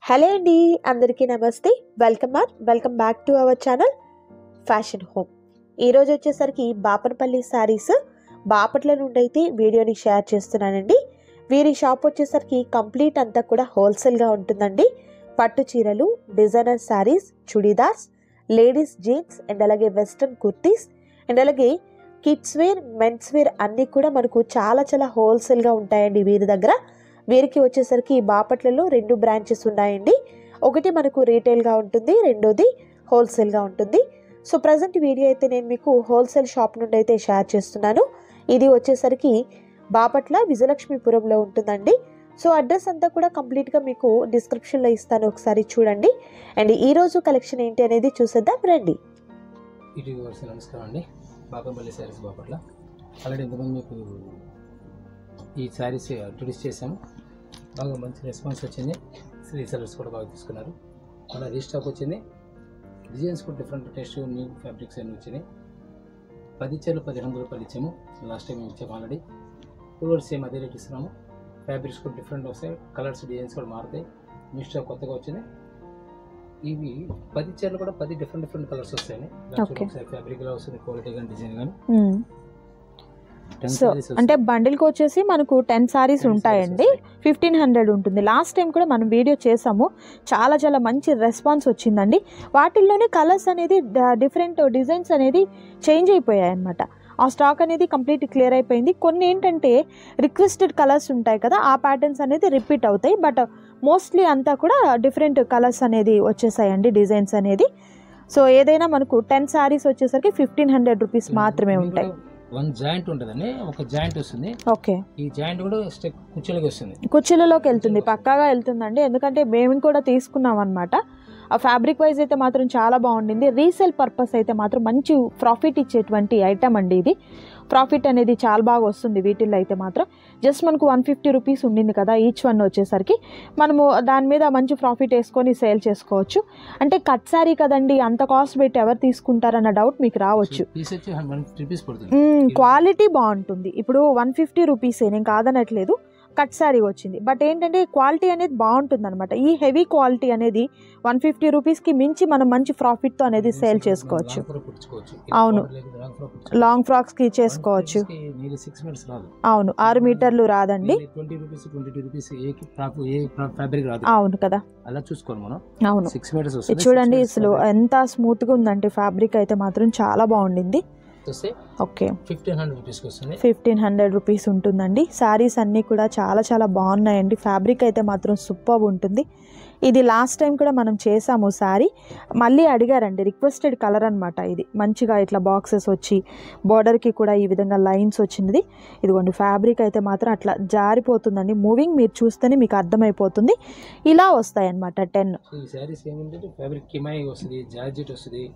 Hello అండి అందరికీ నమస్తే welcome or welcome back to our channel fashion home ఈరోజు వచ్చేసరికి బాపనపల్లి శారీస్ బాపట్ల నుండి అయితే వీడియోని షేర్ చేస్తున్నానండి వీరి షాప్ వచ్చేసరికి కంప్లీట్ అంతా కూడా హోల్సేల్గా ఉంటుందండి పట్టు చీరలు designer sarees churidars ladies jeans and అలాగే వెస్ట్రన్ కుర్తీస్ అండ్ అలాగే కిడ్స్ వేర్ మెన్స్ వేర్ అన్నీ కూడా మనకు చాలా చాలా హోల్సేల్గా ఉంటాయండి వీరి దగ్గర వీరికి వచ్చేసరికి బాపట్లలో రెండు బ్రాంచెస్ ఉన్నాయండి ఒకటి మనకు రీటైల్గా ఉంటుంది రెండోది హోల్సేల్గా ఉంటుంది సో ప్రజెంట్ వీడియో అయితే నేను మీకు హోల్సేల్ షాప్ నుండి అయితే షేర్ చేస్తున్నాను ఇది వచ్చేసరికి బాపట్ల విజయలక్ష్మీపురంలో ఉంటుందండి సో అడ్రస్ అంతా కూడా కంప్లీట్గా మీకు డిస్క్రిప్షన్లో ఇస్తాను ఒకసారి చూడండి అండ్ ఈరోజు కలెక్షన్ ఏంటి అనేది చూసేద్దాం రండి ఇటు వర్స్ నమస్కారం అండి బాపంపల్లి శారీస్ బాపట్ల ఆల్రెడీ ఇంతకుముందు మీకు ఈ శారీస్ ఇంట్రొడ్యూస్ చేశాము బాగా మంచి రెస్పాన్స్ వచ్చింది రీసెలర్స్ కూడా బాగా తీసుకున్నారు అలా రీస్టాక్ వచ్చింది డిజైన్స్ కూడా డిఫరెంట్ టేస్ట్ న్యూ ఫ్యాబ్రిక్స్ అన్నీ వచ్చినాయి పది చీరలు పదిహేను వందల రూపాయలు ఇచ్చాము లాస్ట్ టైం ఇచ్చాము ఆల్రెడీ ఇప్పుడు కూడా సేమ్ అదే రేట్ ఇస్తున్నాము ఫ్యాబ్రిక్స్ కూడా డిఫరెంట్ వస్తాయి కలర్స్ డిజైన్స్ కూడా మారుతాయి న్యూ స్టాక్ కొత్తగా వచ్చింది ఇవి పది చీరలు కూడా పది డిఫరెంట్ డిఫరెంట్ కలర్స్ వస్తాయండి Okay. ఫ్యాబ్రిక్ లో వస్తుంది క్వాలిటీ కానీ డిజైన్ కానీ టెన్ సో సారీస్ అంటే బండిల్కి వచ్చేసి మనకు టెన్ సారీస్ ఉంటాయండి ఫిఫ్టీన్ హండ్రెడ్ ఉంటుంది లాస్ట్ టైం కూడా మనం వీడియో చేసాము చాలా చాలా మంచి రెస్పాన్స్ వచ్చిందండి వాటిల్లోనే కలర్స్ అనేది డిఫరెంట్ డిజైన్స్ అనేది చేంజ్ అయిపోయాయి అనమాట ఆ స్టాక్ అనేది కంప్లీట్ క్లియర్ అయిపోయింది కొన్ని ఏంటంటే రిక్వెస్టెడ్ కలర్స్ ఉంటాయి కదా ఆ ప్యాటర్న్స్ అనేది రిపీట్ అవుతాయి బట్ మోస్ట్లీ అంతా కూడా డిఫరెంట్ కలర్స్ అనేది వచ్చేసాయండి డిజైన్స్ అనేది సో ఏదైనా మనకు టెన్ సారీస్ వచ్చేసరికి ఫిఫ్టీన్ హండ్రెడ్ రూపీస్ మాత్రమే ఉంటాయి వన్ జాయింట్ ఉంటుందండి ఒక జాయింట్ వస్తుంది ఓకే ఈ జాయింట్ కూడా స్టెక్ కుర్చీలకి వస్తుంది కుర్చీలలోకి వెళ్తుంది పక్కాగా వెళ్తుందండి ఎందుకంటే మేము కూడా తీసుకున్నాం అనమాట ఆ ఫ్యాబ్రిక్ వైజ్ అయితే మాత్రం చాలా బాగుండింది రీసేల్ పర్పస్ అయితే మాత్రం మంచి ప్రాఫిట్ ఇచ్చేటువంటి ఐటమ్ అండి ఇది ప్రాఫిట్ అనేది చాలా బాగా వస్తుంది వీటిల్లో అయితే మాత్రం జస్ట్ మనకు వన్ ఫిఫ్టీ రూపీస్ ఉండింది కదా ఈచ్ వన్ వచ్చేసరికి మనము దాని మీద మంచి ప్రాఫిట్ వేసుకొని సేల్ చేసుకోవచ్చు అంటే కట్ శారీ కదండి అంత కాస్ట్ పెట్టి ఎవరు తీసుకుంటారన్న డౌట్ మీకు రావచ్చు పీస్ వచ్చి వన్ ఫిఫ్టీ రూపీస్ పడుతుంది మ్మ్, క్వాలిటీ బాగుంటుంది ఇప్పుడు వన్ ఫిఫ్టీ రూపీసే నేను కాదనట్లేదు కట్ శారీ వచ్చింది బట్ ఏంటంటే క్వాలిటీ అనేది బాగుంటుంది అనమాట ఈ హెవీ క్వాలిటీ అనేది వన్ ఫిఫ్టీ రూపీస్కి మించి మనం మంచి ప్రాఫిట్తో అనేది సేల్ చేసుకోవచ్చు లాంగ్ ఫ్రాక్ కుట్టించుకోవచ్చు అవును. లాంగ్ ఫ్రాక్ లాంగ్ ఫ్రాక్స్కి చేసుకోవచ్చు నీళ్ళు సిక్స్ మినిట్స్ రాదు అవును ఆరు మీటర్లు రాదండి twenty rupees twenty two rupees ఏ ఫ్రాక్ ఏ ఫ్యాబ్రిక్ రాదు అవును కదా అలా చూసుకోవాలి మనం అవును సిక్స్ మీటర్స్ ఇది వస్తుంది చూడండి అసలు ఎంత స్మూత్గా ఉందంటే ఫ్యాబ్రిక్ అయితే మాత్రం చాలా బాగుండింది వస్తే ఓకే ఫిఫ్టీన్ హండ్రెడ్ రూపీస్కి వస్తుంది ఫిఫ్టీన్ హండ్రెడ్ రూపీస్ ఉంటుందండి శారీస్ అన్నీ కూడా చాలా చాలా బాగున్నాయండి ఫ్యాబ్రిక్ అయితే మాత్రం సూపర్ ఉంటుంది ఇది లాస్ట్ టైం కూడా మనం చేసాము శారీ మళ్ళీ అడిగారండి రిక్వెస్టెడ్ కలర్ అనమాట ఇది మంచిగా ఇట్లా బాక్సెస్ వచ్చి బార్డర్కి కూడా ఈ విధంగా లైన్స్ వచ్చినది ఇదిగోండి ఫ్యాబ్రిక్ అయితే మాత్రం అట్లా జారిపోతుందండి మూవింగ్ మీరు చూస్తేనే మీకు అర్థమైపోతుంది ఇలా వస్తాయి అనమాట టెన్ సో ఈ శారీస్ ఏమిటంటే ఫ్యాబ్రిక్ కిమాయి వస్తుంది జార్జెట్ వస్తుంది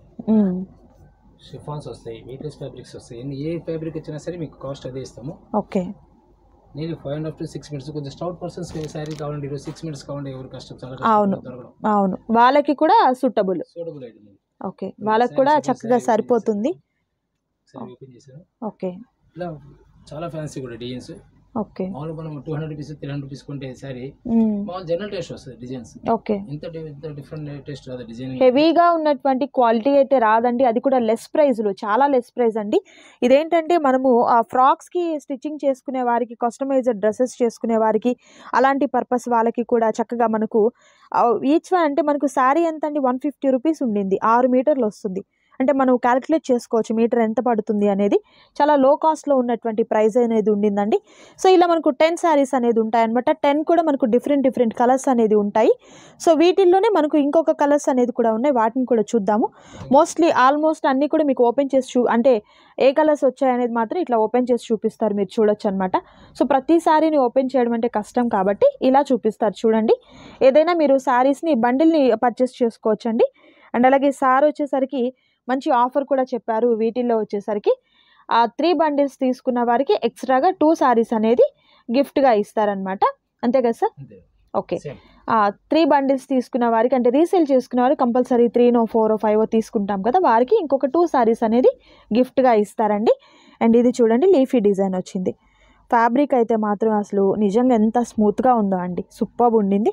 షిఫాన్స్ వస్తాయి వెయిట్లెస్ ఫ్యాబ్రిక్స్ వస్తాయి ఎన్ని ఏ ఫ్యాబ్రిక్ వచ్చినా సరే మీకు కాస్ట్ అదే ఇస్తాము ఓకే నేను five and half to six minutes కొంచెం స్టౌట్ పర్సన్స్ శారీ కావాలంటే ఈరోజు సిక్స్ మినిట్స్ కావాలంటే ఎవరు కష్టం చాలా అవును. కష్టం దొరకడం అవును వాళ్ళకి కూడా సూటబుల్ సూటబుల్ ఐటమ్ ఓకే వాళ్ళకి కూడా చక్కగా సరిపోతుంది సరే ఓపెన్ చేశాను ఓకే ఇలా చాలా ఫ్యాన్సీ కూడా డిజైన్స్ ఓకే మామూలుగా మనం two hundred rupees three hundred rupees కొంటే శారీ మ్మ్. మామూలు జనరల్ టేస్ట్ వస్తుంది డిజైన్స్ ఓకే ఇంత డి- ఇంత డిఫరెంట్ టేస్ట్ రాదు డిజైన్ హెవీగా ఉన్నటువంటి క్వాలిటీ అయితే రాదండి అది కూడా లెస్ ప్రైస్లో చాలా లెస్ ప్రైస్ అండి ఇదేంటంటే మనము ఆ ఫ్రాక్స్కి స్టిచ్చింగ్ చేసుకునే వారికి కస్టమైజ్డ్ డ్రెస్సెస్ చేసుకునే వారికి అలాంటి పర్పస్ వాళ్ళకి కూడా చక్కగా మనకు ఈచ్ వన్ అంటే మనకు శారీ ఎంత అండి వన్ ఫిఫ్టీ రూపీస్ ఉండింది ఆరు మీటర్లు వస్తుంది అంటే మనం క్యాలిక్యులేట్ చేసుకోవచ్చు మీటర్ ఎంత పడుతుంది అనేది చాలా లో కాస్ట్లో ఉన్నటువంటి ప్రైస్ అనేది ఉండిందండి సో ఇలా మనకు టెన్ శారీస్ అనేది ఉంటాయన్నమాట టెన్ కూడా మనకు డిఫరెంట్ డిఫరెంట్ కలర్స్ అనేది ఉంటాయి సో వీటిల్లోనే మనకు ఇంకొక కలర్స్ అనేది కూడా ఉన్నాయి వాటిని కూడా చూద్దాము మోస్ట్లీ ఆల్మోస్ట్ అన్నీ కూడా మీకు ఓపెన్ చేసి చూ అంటే ఏ కలర్స్ వచ్చాయనేది మాత్రం ఇట్లా ఓపెన్ చేసి చూపిస్తారు మీరు చూడొచ్చు అనమాట సో ప్రతి శారీని ఓపెన్ చేయడం అంటే కష్టం కాబట్టి ఇలా చూపిస్తారు చూడండి ఏదైనా మీరు శారీస్ని బండిల్ని పర్చేస్ చేసుకోవచ్చండి అండ్ అలాగే సార్ వచ్చేసరికి మంచి ఆఫర్ కూడా చెప్పారు వీటిల్లో వచ్చేసరికి ఆ త్రీ బండిల్స్ తీసుకున్న వారికి ఎక్స్ట్రాగా టూ శారీస్ అనేది గిఫ్ట్గా ఇస్తారనమాట అంతే కదా సార్ అంతే ఓకే సేమ్ త్రీ బండిల్స్ తీసుకున్న వారికి అంటే రీసేల్ చేసుకున్న వారు కంపల్సరీ త్రీనో ఫోరో ఫైవ్ తీసుకుంటాం కదా వారికి ఇంకొక టూ సారీస్ అనేది గిఫ్ట్గా ఇస్తారండి అండ్ ఇది చూడండి లీఫీ డిజైన్ వచ్చింది ఫ్యాబ్రిక్ అయితే మాత్రం అసలు నిజంగా ఎంత స్మూత్గా ఉందో అండి సూపర్ ఉండింది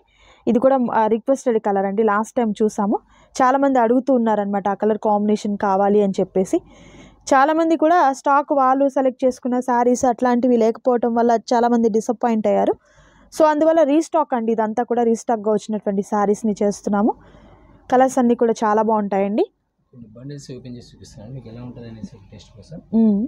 ఇది కూడా రిక్వెస్టెడ్ కలర్ అండి లాస్ట్ టైం చూసాము చాలామంది అడుగుతూ ఉన్నారనమాట ఆ కలర్ కాంబినేషన్ కావాలి అని చెప్పేసి చాలామంది కూడా స్టాక్ వాళ్ళు సెలెక్ట్ చేసుకున్న శారీస్ అట్లాంటివి లేకపోవటం వల్ల చాలామంది డిసప్పాయింట్ అయ్యారు సో అందువల్ల రీస్టాక్ అండి ఇదంతా కూడా రీస్టాక్గా వచ్చినటువంటి శారీస్ని చేస్తున్నాము కలర్స్ అన్నీ కూడా చాలా బాగుంటాయండి కొన్ని బండిల్స్ ఓపెన్ చేసి చూపిస్తున్నాను మీకు ఎలా ఉంటుంది అనేసి టెస్ట్ కోసం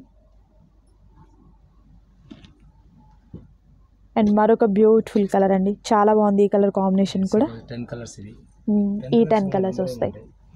అండ్ మరొక బ్యూటిఫుల్ కలర్ అండి చాలా బాగుంది ఈ కలర్ కాంబినేషన్ కూడా టెన్ కలర్స్ ఇది మ్మ్. ఈ టెన్ కలర్స్ వస్తాయి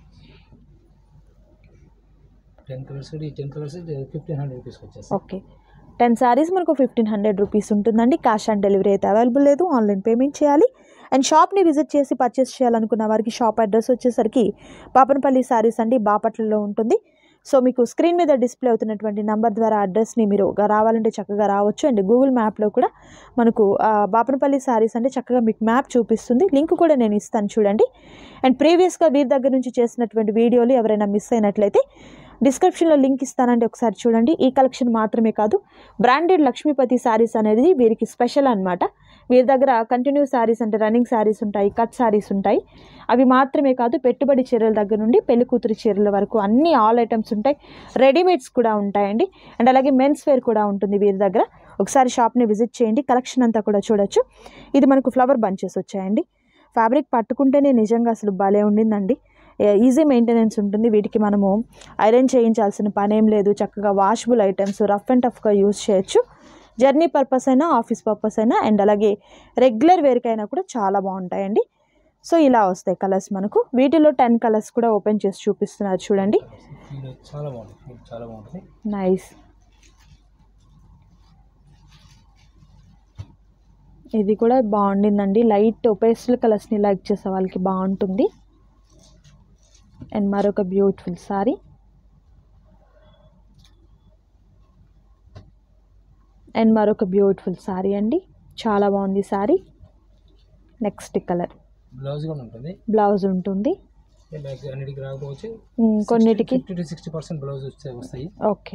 టెన్ కలర్స్ కూడా ఈ టెన్ కలర్స్ ఫిఫ్టీన్ హండ్రెడ్ రూపీస్కి వచ్చేస్తాయి ఓకే టెన్ శారీస్ మనకు ఫిఫ్టీన్ హండ్రెడ్ రూపీస్ ఉంటుందండి క్యాష్ ఆన్ డెలివరీ అయితే అవైలబుల్ లేదు ఆన్లైన్ పేమెంట్ చేయాలి అండ్ షాప్ని విజిట్ చేసి పర్చేస్ చేయాలనుకున్న వారికి షాప్ అడ్రస్ వచ్చేసరికి బాపనపల్లి శారీస్ అండి బాపట్లలో ఉంటుంది సో మీకు స్క్రీన్ మీద డిస్ప్లే అవుతున్నటువంటి నంబర్ ద్వారా అడ్రస్ని మీరు గా- రావాలంటే చక్కగా రావచ్చు అండ్ గూగుల్ మ్యాప్లో కూడా మనకు ఆ, బాపనపల్లి శారీస్ అంటే చక్కగా మీకు మ్యాప్ చూపిస్తుంది లింక్ కూడా నేను ఇస్తాను చూడండి అండ్ ప్రీవియస్గా వీరి దగ్గర నుంచి చేసినటువంటి వీడియోలు ఎవరైనా మిస్ అయినట్లయితే డిస్క్రిప్షన్లో లింక్ ఇస్తానండి ఒకసారి చూడండి ఈ కలెక్షన్ మాత్రమే కాదు బ్రాండెడ్ లక్ష్మీపతి శారీస్ అనేది వీరికి స్పెషల్ అన్నమాట వీరి దగ్గర కంటిన్యూ శారీస్ అంటే రన్నింగ్ శారీస్ ఉంటాయి కట్ శారీస్ ఉంటాయి అవి మాత్రమే కాదు పెట్టుబడి చీరల దగ్గర నుండి పెళ్లి కూతురు చీరల వరకు అన్ని ఆల్ ఐటమ్స్ ఉంటాయి రెడీమేడ్స్ కూడా ఉంటాయండి అండ్ అలాగే మెన్స్ వేర్ కూడా ఉంటుంది వీరి దగ్గర ఒకసారి షాప్ని విజిట్ చేయండి కలెక్షన్ అంతా కూడా చూడొచ్చు ఇది మనకు ఫ్లవర్ బంచెస్ వచ్చాయండి ఫ్యాబ్రిక్ పట్టుకుంటేనే నిజంగా అసలు భలే ఉండిందండి ఈజీ మెయింటెనెన్స్ ఉంటుంది వీటికి మనము ఐరన్ చేయించాల్సిన పని ఏం లేదు చక్కగా వాషబుల్ ఐటమ్స్ రఫ్ అండ్ టఫ్గా యూస్ చేయొచ్చు జర్నీ పర్పస్ అయినా ఆఫీస్ పర్పస్ అయినా అండ్ అలాగే రెగ్యులర్ వేర్కైనా కూడా చాలా బాగుంటాయండి సో ఇలా వస్తాయి కలర్స్ మనకు వీటిలో టెన్ కలర్స్ కూడా ఓపెన్ చేసి చూపిస్తున్నారు చూడండి ఫీల్ చాలా బాగుంటుంది ఫీల్ చాలా బాగుంటుంది నైస్ ఇది కూడా బాగుండిందండి లైట్ పేస్టల్ కలర్స్ని లైక్ చేసే వాళ్ళకి బాగుంటుంది అండ్ మరొక బ్యూటిఫుల్ సారీ అండ్ మరొక బ్యూటిఫుల్ సారీ అండి చాలా బాగుంది సారీ నెక్స్ట్ కలర్ బ్లౌజ్ కూడా ఉంటుంది బ్లౌజ్ ఉంటుంది బ్యాక్ అన్నిటికి రాకపోవచ్చు ఉమ్, కొన్నిటికి fifty to sixty percent blouse వస్తే వస్తాయి ఓకే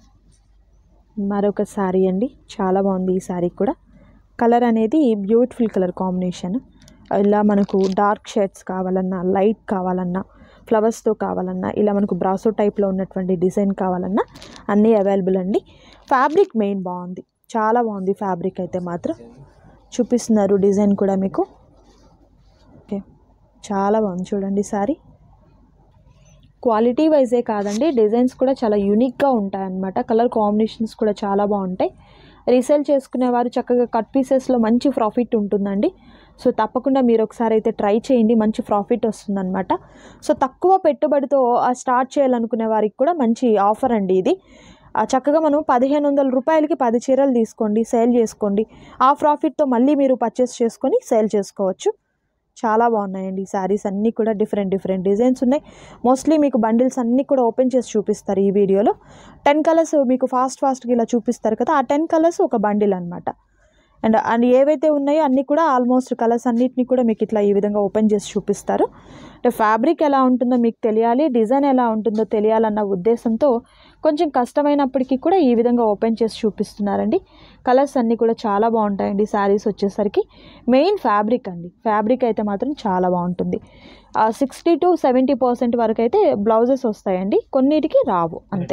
మరొక శారీ అండి చాలా బాగుంది ఈ శారీ కూడా కలర్ అనేది బ్యూటిఫుల్ కలర్ కాంబినేషన్ ఇలా మనకు డార్క్ షేడ్స్ కావాలన్నా లైట్ కావాలన్నా ఫ్లవర్స్తో కావాలన్నా ఇలా మనకు బ్రాసో టైప్లో ఉన్నటువంటి డిజైన్ కావాలన్నా అన్నీ అవైలబుల్ అండి ఫ్యాబ్రిక్ మెయిన్ బాగుంది చాలా బాగుంది ఫ్యాబ్రిక్ అయితే మాత్రం చూపిస్తున్నారు డిజైన్ కూడా మీకు ఓకే చాలా బాగుంది చూడండి సారీ క్వాలిటీ వైజే కాదండి డిజైన్స్ కూడా చాలా యూనిక్గా ఉంటాయన్నమాట కలర్ కాంబినేషన్స్ కూడా చాలా బాగుంటాయి రీసేల్ చేసుకునేవారు చక్కగా కట్ పీసెస్లో మంచి ప్రాఫిట్ ఉంటుందండి సో తప్పకుండా మీరు ఒకసారి అయితే ట్రై చేయండి మంచి ప్రాఫిట్ వస్తుందన్నమాట సో తక్కువ పెట్టుబడితో ఆ స్టార్ట్ చేయాలనుకునే వారికి కూడా మంచి ఆఫర్ అండి ఇది ఆ చక్కగా మనం పదిహేను వందల రూపాయలకి పది చీరలు తీసుకోండి సేల్ చేసుకోండి ఆ ప్రాఫిట్తో మళ్ళీ మీరు పర్చేస్ చేసుకొని సేల్ చేసుకోవచ్చు చాలా బాగున్నాయండి ఈ శారీస్ అన్నీ కూడా డిఫరెంట్ డిఫరెంట్ డిజైన్స్ ఉన్నాయి మోస్ట్లీ మీకు బండిల్స్ అన్నీ కూడా ఓపెన్ చేసి చూపిస్తారు ఈ వీడియోలో టెన్ కలర్స్ మీకు ఫాస్ట్ ఫాస్ట్గా ఇలా చూపిస్తారు కదా ఆ టెన్ కలర్స్ ఒక బండిల్ అనమాట అండ్ అండ్ ఏవైతే ఉన్నాయో అన్నీ కూడా ఆల్మోస్ట్ కలర్స్ అన్నిటిని కూడా మీకు ఇట్లా ఈ విధంగా ఓపెన్ చేసి చూపిస్తారు అంటే ఫ్యాబ్రిక్ ఎలా ఉంటుందో మీకు తెలియాలి డిజైన్ ఎలా ఉంటుందో తెలియాలన్న ఉద్దేశంతో కొంచెం కష్టమైనప్పటికీ కూడా ఈ విధంగా ఓపెన్ చేసి చూపిస్తున్నారండి కలర్స్ అన్నీ కూడా చాలా బాగుంటాయండి శారీస్ వచ్చేసరికి మెయిన్ ఫ్యాబ్రిక్ అండి ఫ్యాబ్రిక్ అయితే మాత్రం చాలా బాగుంటుంది సిక్స్టీ టు సెవెంటీ పర్సెంట్ వరకు అయితే బ్లౌజెస్ వస్తాయండి కొన్నిటికి రావు అంతే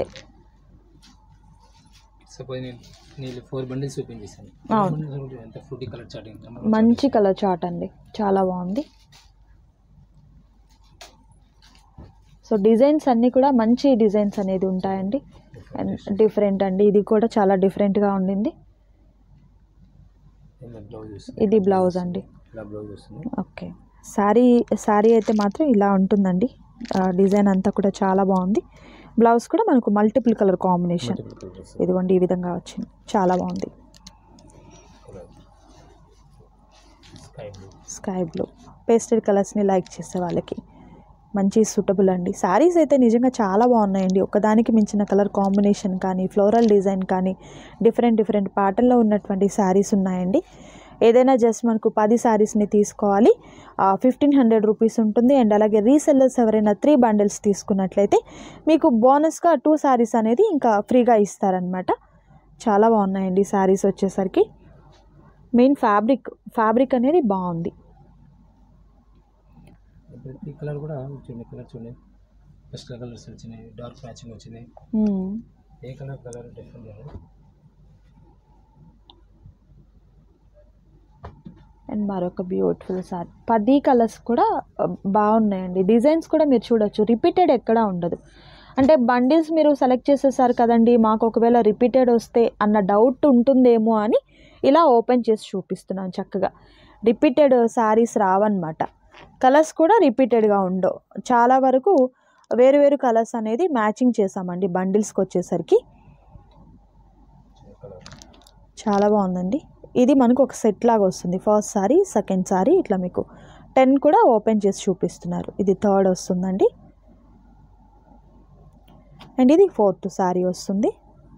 సపోజ్ నేను నేను ఫోర్ బండిల్స్ ఓపెన్ చేశాను అవును. Bundles ఒకటి ఎంత ఫ్రూటీ కలర్ చాటింగ్ మంచి కలర్ చాట్ అండి చాలా బాగుంది సో డిజైన్స్ అన్నీ కూడా మంచి డిజైన్స్ అనేది ఉంటాయండి అండ్ డిఫరెంట్ అండి ఇది కూడా చాలా డిఫరెంట్గా ఉండింది బ్లౌజ్ వస్తుంది ఇది బ్లౌజ్ అండి ఇలా బ్లౌజ్ వస్తుంది ఓకే శారీ శారీ అయితే మాత్రం ఇలా ఉంటుందండి ఆ, డిజైన్ అంతా కూడా చాలా బాగుంది బ్లౌజ్ కూడా మనకు multiple colour combination Multiple colours. ఇదిగోండి ఈ విధంగా వచ్చింది చాలా బాగుంది Colour. Sky blue. Sky blue pastel కలర్స్ని లైక్ చేసే వాళ్ళకి మంచి సూటబుల్ అండి శారీస్ అయితే నిజంగా చాలా బాగున్నాయండి ఒకదానికి మించిన కలర్ కాంబినేషన్ కానీ ఫ్లోరల్ డిజైన్ కానీ డిఫరెంట్ డిఫరెంట్ ప్యాటర్న్లో ఉన్నటువంటి శారీస్ ఉన్నాయండి ఏదైనా జస్ట్ మనకు పది శారీస్ని తీసుకోవాలి ఫిఫ్టీన్ హండ్రెడ్ రూపీస్ ఉంటుంది అండ్ అలాగే రీసెల్లర్స్ ఎవరైనా త్రీ బండిల్స్ తీసుకున్నట్లయితే మీకు బోనస్గా టూ శారీస్ అనేది ఇంకా ఫ్రీగా ఇస్తారనమాట చాలా బాగున్నాయండి శారీస్ వచ్చేసరికి మెయిన్ ఫ్యాబ్రిక్ ఫ్యాబ్రిక్ అనేది బాగుంది ప్రతి కలర్ కూడా చూడండి కలర్ చూడండి ఫస్ట్ కలర్స్ వచ్చినాయి డార్క్ మ్యాచింగ్ వచ్చింది మ్మ్. ఏ కలర్ కలర్ డిఫరెంట్ లేదు అండ్ మరొక బ్యూటిఫుల్ సారీ పది కలర్స్ కూడా ఆ, బాగున్నాయండి డిజైన్స్ కూడా మీరు చూడొచ్చు రిపీటెడ్ ఎక్కడా ఉండదు అంటే బండిల్స్ మీరు సెలెక్ట్ చేసేసారు కదండి మాకు ఒకవేళ రిపీటెడ్ వస్తే అన్న డౌట్ ఉంటుందేమో అని ఇలా ఓపెన్ చేసి చూపిస్తున్నాను చక్కగా రిపీటెడ్ శారీస్ రావన్నమాట కలర్స్ కూడా రిపీటెడ్గా ఉండవు చాలా వరకు వేరు వేరు కలర్స్ అనేది మ్యాచింగ్ చేసామండి బండిల్స్కి వచ్చేసరికి కలర్ చాలా బాగుందండి ఇది మనకు ఒక సెట్ లాగా వస్తుంది ఫస్ట్ సారీ సెకండ్ సారీ ఇట్లా మీకు టెన్ కూడా ఓపెన్ చేసి చూపిస్తున్నారు ఇది థర్డ్ వస్తుందండి అండ్ ఇది ఫోర్త్ సారీ వస్తుంది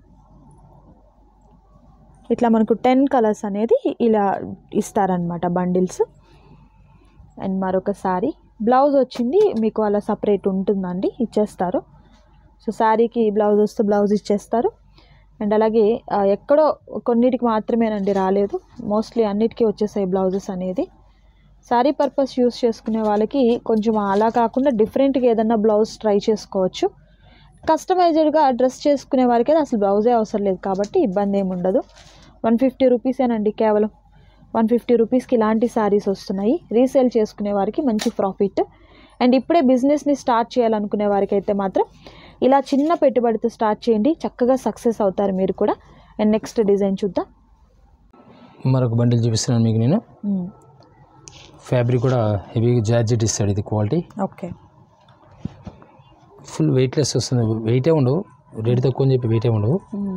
ఇట్లా మనకు టెన్ కలర్స్ అనేది ఇలా ఇస్తారనమాట బండిల్స్ అండ్ మరొక సారీ బ్లౌజ్ వచ్చింది మీకు అలా సపరేట్ ఉంటుందండి ఇచ్చేస్తారు సో శారీకి బ్లౌజ్ వస్తే బ్లౌజ్ ఇచ్చేస్తారు అండ్ అలాగే ఆ, ఎక్కడో కొన్నిటికి మాత్రమేనండి రాలేదు మోస్ట్లీ అన్నిటికీ వచ్చేసాయి బ్లౌజెస్ అనేది శారీ పర్పస్ యూస్ చేసుకునే వాళ్ళకి కొంచెం అలా కాకుండా డిఫరెంట్గా ఏదన్నా బ్లౌజ్ ట్రై చేసుకోవచ్చు కస్టమైజ్డ్గా డ్రెస్ చేసుకునే వారికి అయితే అసలు బ్లౌజే అవసరం లేదు కాబట్టి ఇబ్బంది ఏమి ఉండదు వన్ ఫిఫ్టీ రూపీసేనండి కేవలం వన్ ఫిఫ్టీ రూపీస్కి ఇలాంటి శారీస్ వస్తున్నాయి రీసేల్ చేసుకునే వారికి మంచి ప్రాఫిట్ అండ్ ఇప్పుడే బిజినెస్ని స్టార్ట్ చేయాలనుకునే వారికి అయితే మాత్రం ఇలా చిన్న పెట్టుబడితో స్టార్ట్ చేయండి చక్కగా సక్సెస్ అవుతారు మీరు కూడా అండ్ నెక్స్ట్ డిజైన్ చూద్దాం మరొక బండిల్ చూపిస్తున్నాను మీకు నేను ఫ్యాబ్రిక్ కూడా హెవీగా జార్జెట్ ఇస్తాడు ఇది క్వాలిటీ ఓకే ఫుల్ వెయిట్లెస్ వస్తుంది వెయిటే ఉండవు రేట్ తక్కువ అని చెప్పి వెయిటే ఉండవు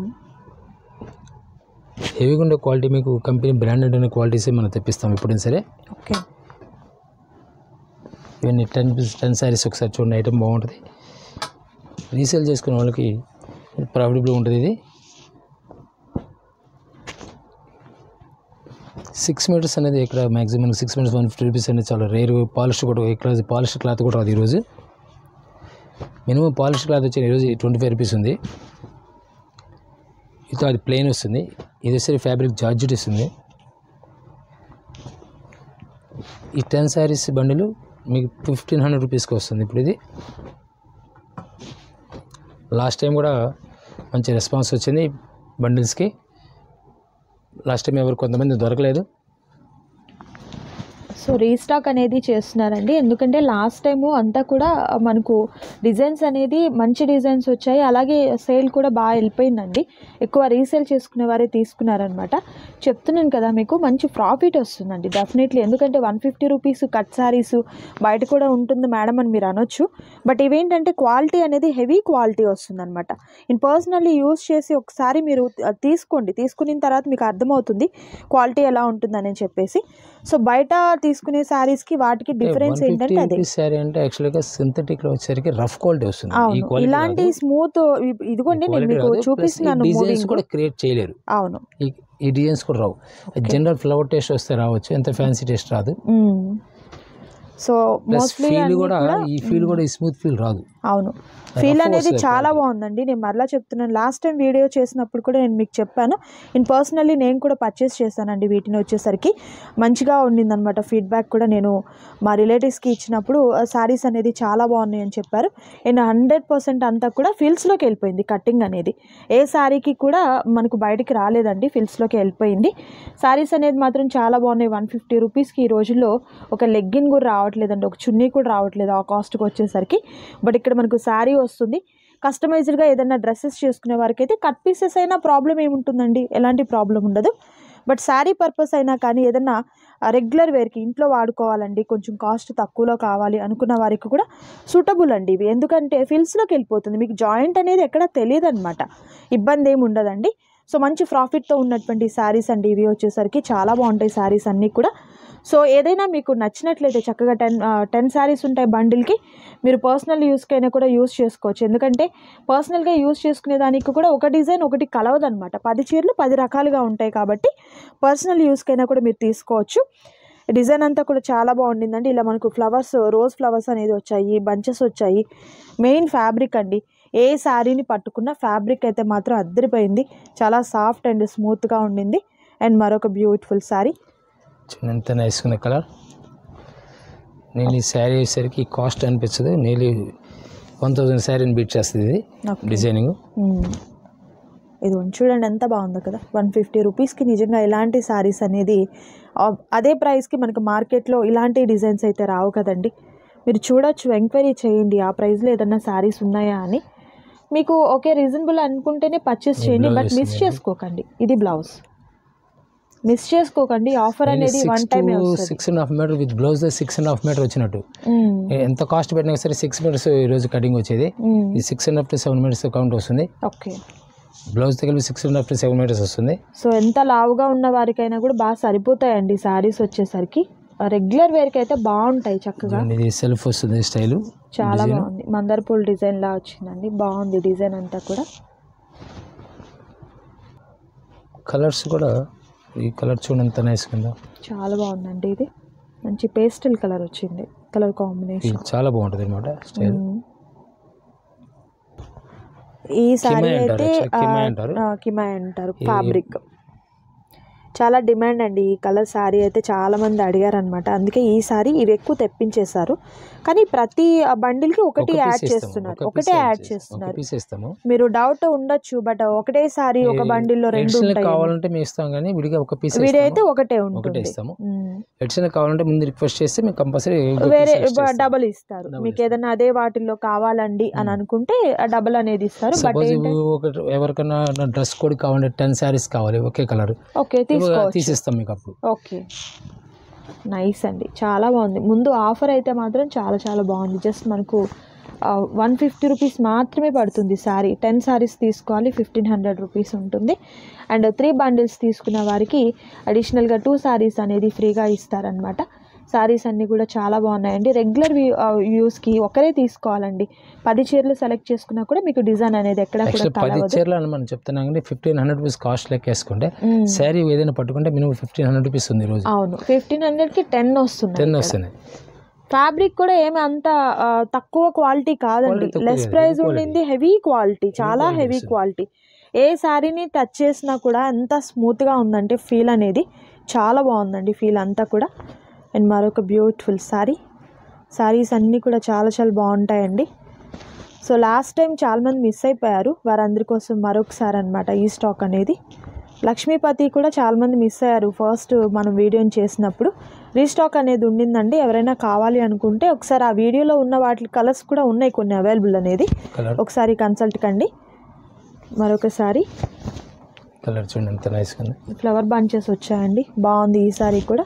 హెవీగా ఉండే క్వాలిటీ మీకు కంపెనీ బ్రాండెడ్ అనే క్వాలిటీసే మనం తెప్పిస్తాం ఎప్పుడైనా సరే ఓకే ఇవన్నీ టెన్ టెన్ శారీస్ ఒకసారి చూడండి ఐటమ్ బాగుంటుంది రీసేల్ చేసుకునే వాళ్ళకి ప్రాఫిటబుల్ ఉంటుంది ఇది సిక్స్ మీటర్స్ అనేది ఇక్కడ maximum six metres one fifty rupees అనేది చాలా రేర్ పాలిష్ కూడా ఇక్కడ పాలిష్ క్లాత్ కూడా రాదు ఈరోజు మినిమం పాలిష్ క్లాత్ వచ్చి ఈరోజు ట్వంటీ ఫైవ్ రూపీస్ ఉంది ఇది అది ప్లెయిన్ వస్తుంది ఇది వచ్చేసరి ఫ్యాబ్రిక్ జార్జెట్ ఇస్తుంది ఈ టెన్ శారీస్ బండిలు మీకు ఫిఫ్టీన్ హండ్రెడ్ రూపీస్కి వస్తుంది ఇప్పుడు ఇది లాస్ట్ టైం కూడా మంచి రెస్పాన్స్ వచ్చింది బండిల్స్కి లాస్ట్ టైం ఎవరు కొంతమంది దొరకలేదు సో రీస్టాక్ అనేది చేస్తున్నారండి ఎందుకంటే లాస్ట్ టైము అంతా కూడా మనకు డిజైన్స్ అనేది మంచి డిజైన్స్ వచ్చాయి అలాగే సేల్ కూడా బాగా వెళ్ళిపోయిందండి ఎక్కువ రీసేల్ చేసుకునే వారే తీసుకున్నారనమాట చెప్తున్నాను కదా మీకు మంచి ప్రాఫిట్ వస్తుందండి డెఫినెట్లీ ఎందుకంటే one fifty rupees cut sarees బయట కూడా ఉంటుంది మేడం అని మీరు అనొచ్చు బట్ ఇవేంటంటే క్వాలిటీ అనేది హెవీ క్వాలిటీ వస్తుందన్నమాట ఇన్ పర్సనల్లీ యూస్ చేసి ఒకసారి మీరు అది తీసుకోండి తీసుకున్న తర్వాత మీకు అర్థమవుతుంది క్వాలిటీ ఎలా ఉంటుందని చెప్పేసి సో బయట తీసుకునే శారీస్కి వాటికి డిఫరెన్స్ వన్ ఫిఫ్టీ ఏంటంటే అదే రూపీస్ శారీ అంటే యాక్చువల్గా సింథటిక్లో వచ్చేసరికి రఫ్ క్వాలిటీ వస్తుంది ఈ అవును క్వాలిటీ ఇలాంటి స్మూత్ ఇదిగోండి నేను మీకు చూపిస్తున్నాను డిజైన్స్ మూవింగ్ కూడా క్రియేట్ చేయలేరు అవును ఈ ఈ డిజైన్స్ కూడా రావు జనరల్ ఫ్లవర్ టేస్ట్ వస్తే రావచ్చు ఎంత ఫ్యాన్సీ టేస్ట్ రాదు సో ప్లస్ మోస్ట్లీ ఫీల్ కూడా ఈ ఫీల్ కూడా ఈ స్మూత్ ఫీల్ రాదు అవును ఫీల్ Rough అనేది వస్తుంది చాలా quality. బాగుందండి నేను మరలా చెప్తున్నాను లాస్ట్ టైం వీడియో చేసినప్పుడు కూడా నేను మీకు చెప్పాను ఇన్ పర్సనల్లీ నేను కూడా పర్చేస్ చేశానండి వీటిని వచ్చేసరికి మంచిగా ఉండిందనమాట ఫీడ్బ్యాక్ కూడా నేను మా రిలేటివ్స్కి ఇచ్చినప్పుడు శారీస్ అనేది చాలా బాగున్నాయి అని చెప్పారు అండ్ హండ్రెడ్ పర్సెంట్ అంతా కూడా ఫిల్స్లోకి వెళ్ళిపోయింది కటింగ్ అనేది ఏ శారీకి కూడా మనకు బయటికి రాలేదండి ఫిల్స్లోకి వెళ్ళిపోయింది శారీస్ అనేది మాత్రం చాలా బాగున్నాయి వన్ ఫిఫ్టీ రూపీస్కి ఈ రోజుల్లో ఒక లెగ్గిన్ కూడా రావట్లేదండి ఒక చున్నీ కూడా రావట్లేదు ఆ కాస్ట్కి వచ్చేసరికి బట్ ఇక్కడ మనకు శారీ వస్తుంది కస్టమైజ్డ్గా ఏదైనా డ్రెస్సెస్ చేసుకునే వారికి అయితే కట్ పీసెస్ అయినా ప్రాబ్లం ఏముంటుందండి ఎలాంటి ప్రాబ్లం ఉండదు బట్ శారీ పర్పస్ అయినా కానీ ఏదైనా రెగ్యులర్ వేర్కి ఇంట్లో వాడుకోవాలండి కొంచెం కాస్ట్ తక్కువలో కావాలి అనుకున్న వారికి కూడా సూటబుల్ అండి ఇవి ఎందుకంటే ఫిల్స్లోకి వెళ్ళిపోతుంది మీకు జాయింట్ అనేది ఎక్కడ తెలియదు అనమాట ఇబ్బంది ఏమి ఉండదండి సో మంచి ప్రాఫిట్తో ఉన్నటువంటి శారీస్ అండి ఇవి వచ్చేసరికి చాలా బాగుంటాయి శారీస్ అన్నీ కూడా సో ఏదైనా మీకు నచ్చినట్లయితే చక్కగా టెన్ టెన్ శారీస్ ఉంటాయి బండిల్కి మీరు పర్సనల్ యూస్కైనా కూడా యూస్ చేసుకోవచ్చు ఎందుకంటే పర్సనల్గా యూస్ చేసుకునే దానికి కూడా ఒక డిజైన్ ఒకటి కలవదనమాట పది చీరలు పది రకాలుగా ఉంటాయి కాబట్టి పర్సనల్ యూస్కైనా కూడా మీరు తీసుకోవచ్చు డిజైన్ అంతా కూడా చాలా బాగుండిందండి ఇలా మనకు ఫ్లవర్స్ రోజ్ ఫ్లవర్స్ అనేది వచ్చాయి బంచెస్ వచ్చాయి మెయిన్ ఫ్యాబ్రిక్ అండి ఏ శారీని పట్టుకున్న ఫ్యాబ్రిక్ అయితే మాత్రం అద్దరిపోయింది చాలా సాఫ్ట్ అండ్ స్మూత్గా ఉండింది అండ్ మరొక బ్యూటిఫుల్ శారీ చూడండి ఎంత నైస్ ఉన్న కలర్ నేను ఈ శారీ వచ్చేసరికి కాస్ట్ అనిపించదు నేను వన్ థౌజండ్ శారీని బీట్ చేస్తుంది ఇది ఓకే డిజైనింగ్ ఇది చూడండి ఎంత బాగుందో కదా వన్ ఫిఫ్టీ రూపీస్కి నిజంగా ఇలాంటి శారీస్ అనేది ఆ, అదే ప్రైస్కి మనకు మార్కెట్లో ఇలాంటి డిజైన్స్ అయితే రావు కదండి మీరు చూడొచ్చు ఎంక్వైరీ చేయండి ఆ ప్రైస్లో ఏదన్నా శారీస్ ఉన్నాయా అని మీకు ఓకే రీజనబుల్ అనుకుంటేనే పర్చేస్ ఈ చేయండి blouse బట్ మిస్ వస్తుందండి. చేసుకోకండి ఇది బ్లౌజ్ మిస్ చేసుకోకండి ఆఫర్ అనేది వన్ సిక్స్ టైమే టు వస్తుంది six and half meter with blouse six and half meter వచ్చినట్టు ఎంత కాస్ట్ పెట్టినా సరే సిక్స్ మీటర్స్ ఈ రోజు కటింగ్ వచ్చేది ఇది six and half to seven meters count వస్తుంది ఓకే బ్లౌజ్ కలిపి six and half to seven meters వస్తుంది సో ఎంత లావుగా ఉన్న వారికైనా కూడా బాగా సరిపోతాయండి శారీస్ వచ్చేసరికి రెగ్యులర్ వేర్కి అయితే బాగుంటాయి చక్కగా చూడండి, ఇది సెల్ఫ్ వస్తుంది స్టైల్ చాలా Design. బాగుంది మందార పూల డిజైన్ లా వచ్చిందండి బాగుంది డిజైన్ అంతా కూడా కలర్స్ కూడా ఈ కలర్ చూడండి ఎంత నైస్ కింద చాలా బాగుందండి ఇది మంచి పేస్టల్ కలర్ వచ్చింది కలర్ ఇది కాంబినేషన్ చాలా బాగుంటుంది అనమాట స్టైల్ ఈ సారీ కిమాయ్ అంటారు, అయితే actually కిమాయ్ అంటారు. కిమాయ్ అంటారు ఈ- ఫ్యాబ్రిక్ చాలా డిమాండ్ అండి ఈ కలర్ శారీ అయితే చాలా మంది అడిగారు అనమాట అందుకే ఈ సారీ ఇవి ఎక్కువ తెప్పించేశారు కానీ ప్రతి బండిల్కి ఒకటి యాడ్ చేస్తున్నారు ఒకటే యాడ్ చేస్తున్నారు పీస్ ఇస్తాము మీరు డౌట్ ఉండొచ్చు బట్ ఒకటే సారీ ఒక బండిల్లో రెండు ఎడిషనల్ ఉంటాయి కావాలంటే మేము ఇస్తాం కానీ విడిగా ఒక పీస్ వీడైతే ఒకటే ఒకటే ఉంటుంది ఇస్తాము మ్మ్. ఎడిషనల్ కావాలంటే ముందు రిక్వెస్ట్ చేస్తే మేము కంపల్సరీ వేరే డబల్ ఇస్తారు Double మీకు ఏదైనా అదే వాటిల్లో కావాలండి అని అనుకుంటే ఆ డబల్ అనేది ఇస్తారు బట్ సపోజ్ ఏంటంటే ఒక ఎవరికైనా డ్రెస్ కోడ్ కావాలంటే టెన్ శారీస్ కావాలి ఒకే కలర్ ఓకే తీసుకోవచ్చు తీసిస్తాం మీకు అప్పుడు ఓకే నైస్ అండి చాలా బాగుంది ముందు ఆఫర్ అయితే మాత్రం చాలా చాలా బాగుంది జస్ట్ మనకు వన్ ఫిఫ్టీ రూపీస్ మాత్రమే పడుతుంది శారీ టెన్ శారీస్ తీసుకోవాలి ఫిఫ్టీన్ హండ్రెడ్ రూపీస్ ఉంటుంది అండ్ త్రీ బండిల్స్ తీసుకున్న వారికి అడిషనల్గా టూ శారీస్ అనేది ఫ్రీగా ఇస్తారనమాట శారీస్ అన్నీ కూడా చాలా బాగున్నాయండి రెగ్యులర్ యూస్కి ఒకరే తీసుకోవాలండి పది చీరలు సెలెక్ట్ చేసుకున్నా కూడా మీకు డిజైన్ అనేది ఎక్కడ కూడా యాక్చువల్ పది కలవదు చీరలు అని మనం చెప్తున్నాం కానీ ఫిఫ్టీన్ హండ్రెడ్ రూపీస్ కాస్ట్ లెక్క వేసుకుంటే మ్మ్. శారీ ఏదైనా పట్టుకుంటే మినిమం ఫిఫ్టీన్ హండ్రెడ్ రూపీస్ ఉంది ఈరోజు అవును ఫిఫ్టీన్ హండ్రెడ్కి టెన్ వస్తుంది టెన్ వస్తున్నాయి ఫ్యాబ్రిక్ కూడా ఏమి అంత ఆ, తక్కువ క్వాలిటీ కాదండి Quality తక్కువ లెస్ కాదు, ప్రైస్ heavy ఉండింది హెవీ క్వాలిటీ చాలా quality హెవీ వస్తుంది. క్వాలిటీ ఏ శారీని టచ్ చేసినా కూడా ఎంత స్మూత్గా ఉందంటే ఫీల్ అనేది చాలా బాగుందండి ఫీల్ అంతా కూడా అండ్ మరొక బ్యూటిఫుల్ శారీ శారీస్ అన్నీ కూడా చాలా చాలా బాగుంటాయండి సో లాస్ట్ టైం చాలామంది మిస్ అయిపోయారు వారందరి కోసం మరొకసారి అనమాట ఈ స్టాక్ అనేది లక్ష్మీపతి కూడా చాలామంది మిస్ అయ్యారు ఫస్ట్ మనం వీడియోని చేసినప్పుడు రీస్టాక్ అనేది ఉండిందండి ఎవరైనా కావాలి అనుకుంటే ఒకసారి ఆ వీడియోలో ఉన్న వాటి కలర్స్ కూడా ఉన్నాయి కొన్ని అవైలబుల్ అనేది కలర్ ఒకసారి కన్సల్ట్ కండి మరొకసారి కలర్ చూడండి ఎంత నైస్ ఉంది ఫ్లవర్ బంచెస్ వచ్చాయండి బాగుంది ఈ సారీ కూడా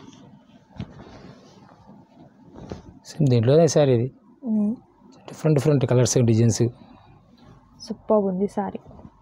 సేమ్ దీంట్లోనే సారీ ఇది different different colours designs super ఉంది సారీ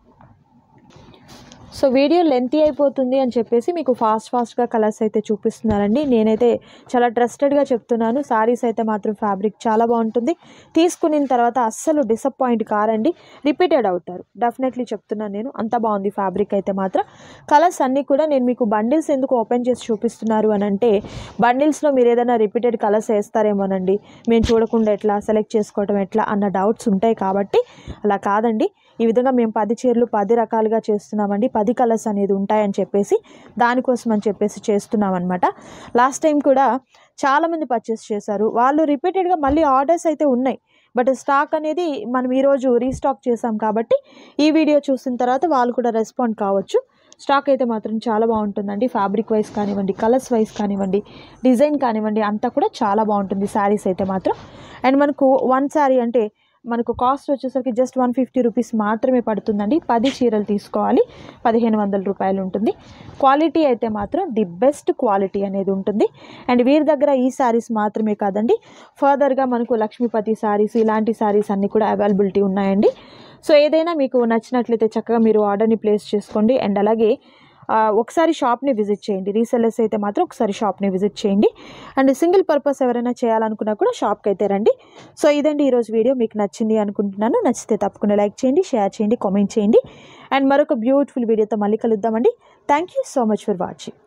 సో వీడియో లెంతీ అయిపోతుంది అని చెప్పేసి మీకు ఫాస్ట్ ఫాస్ట్గా కలర్స్ అయితే చూపిస్తున్నారండి నేనైతే చాలా ట్రస్టెడ్గా చెప్తున్నాను సారీస్ అయితే మాత్రం ఫ్యాబ్రిక్ చాలా బాగుంటుంది తీసుకున్న తర్వాత అస్సలు డిసప్పాయింట్ కారండి రిపీటెడ్ అవుతారు డెఫినెట్లీ చెప్తున్నాను నేను అంత బాగుంది ఫ్యాబ్రిక్ అయితే మాత్రం కలర్స్ అన్నీ కూడా నేను మీకు బండిల్స్ ఎందుకు ఓపెన్ చేసి చూపిస్తున్నారు అని అంటే బండిల్స్లో మీరు ఏదైనా రిపీటెడ్ కలర్స్ వేస్తారేమోనండి మేము చూడకుండా ఎట్లా సెలెక్ట్ చేసుకోవడం ఎట్లా అన్న డౌట్స్ ఉంటాయి కాబట్టి అలా కాదండి ఈ విధంగా మేము పది చీరలు పది రకాలుగా చేస్తున్నామండి పది కలర్స్ అనేది ఉంటాయని చెప్పేసి దానికోసం అని చెప్పేసి చేస్తున్నాం అనమాట లాస్ట్ టైం కూడా చాలామంది పర్చేస్ చేశారు వాళ్ళు రిపీటెడ్గా మళ్ళీ ఆర్డర్స్ అయితే ఉన్నాయి బట్ స్టాక్ అనేది మనం ఈరోజు రీస్టాక్ చేసాం కాబట్టి ఈ వీడియో చూసిన తర్వాత వాళ్ళు కూడా రెస్పాండ్ కావచ్చు స్టాక్ అయితే మాత్రం చాలా బాగుంటుందండి ఫ్యాబ్రిక్ వైజ్ కానివ్వండి కలర్స్ వైజ్ కానివ్వండి డిజైన్ కానివ్వండి అంతా కూడా చాలా బాగుంటుంది శారీస్ అయితే మాత్రం అండ్ మనకు వన్ శారీ అంటే మనకు కాస్ట్ వచ్చేసరికి జస్ట్ వన్ ఫిఫ్టీ రూపీస్ మాత్రమే పడుతుందండి పది చీరలు తీసుకోవాలి పదిహేను వందల రూపాయలు ఉంటుంది క్వాలిటీ అయితే మాత్రం ది బెస్ట్ క్వాలిటీ అనేది ఉంటుంది అండ్ వీరి దగ్గర ఈ శారీస్ మాత్రమే కాదండి ఫర్దర్గా మనకు లక్ష్మీపతి శారీస్ ఇలాంటి శారీస్ అన్నీ కూడా అవైలబిలిటీ ఉన్నాయండి సో ఏదైనా మీకు నచ్చినట్లయితే చక్కగా మీరు ఆర్డర్ని ప్లేస్ చేసుకోండి అండ్ అలాగే ఆ, ఒకసారి షాప్ని విజిట్ చేయండి రీసెల్లర్స్ అయితే మాత్రం ఒకసారి షాప్ని విజిట్ చేయండి అండ్ సింగిల్ పర్పస్ ఎవరైనా చేయాలనుకున్నా కూడా షాప్కి అయితే రండి సో ఇదండి ఈరోజు వీడియో మీకు నచ్చింది అనుకుంటున్నాను నచ్చితే తప్పకుండా లైక్ చేయండి షేర్ చేయండి కామెంట్ చేయండి అండ్ మరొక బ్యూటిఫుల్ వీడియోతో మళ్ళీ కలుద్దామండి thank you so much for watching